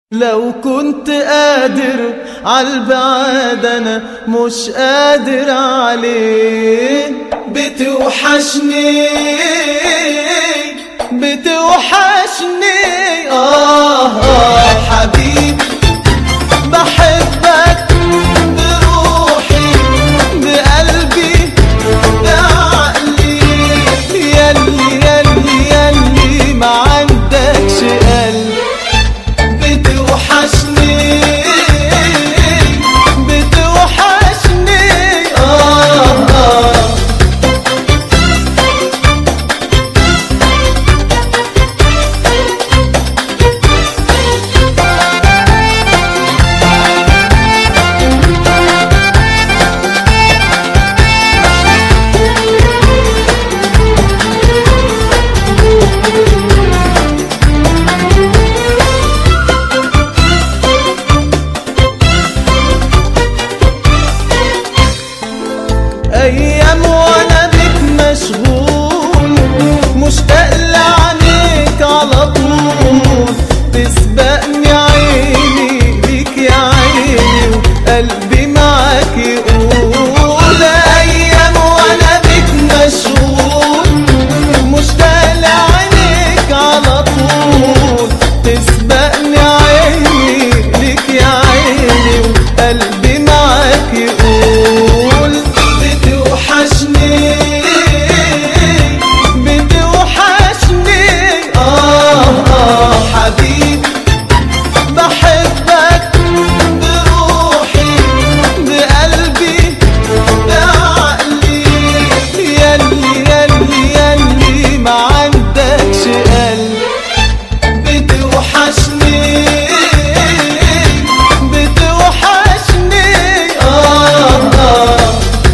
لو كنت قادر عالبعاد انا مش قادر عليه بتوحشني بتوحشني آه, آه حبيبي بحبك بروحي بقلبي بعقلي يلي يلي يلي ما عندكش قلب بتوحشني بتوحشني آه آه ايام وانا بك مشغول مشتاق لعينيك على طول تسبقني عيني بيك يا عيني وقلبي معاك يقول ايام وانا بك مشغول مشتاق لعينيك على طول تسبقني عيني ليك يا عيني وقلبي معاك يقول بتوحشني بتوحشني آه آه حبيبي بحبك بروحي بقلبي بعقلي يلي يلي يلي ما عندكش قلب بتوحشني بتوحشني آه آه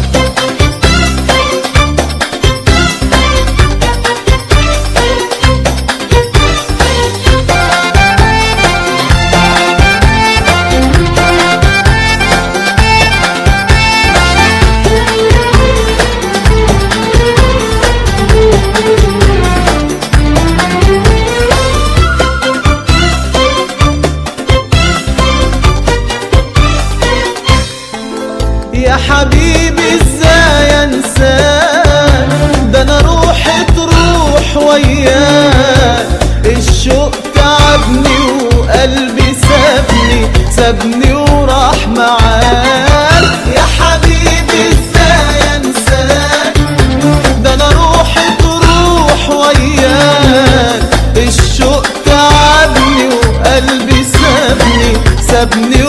يا حبيبي ازاي انساك ده انا روحي تروح وياك الشوق تعبني وقلبي سابني سابني وراح معاك يا حبيبي ازاي انساك ده انا روحي تروح وياك الشوق تعبني وقلبي سابني سابني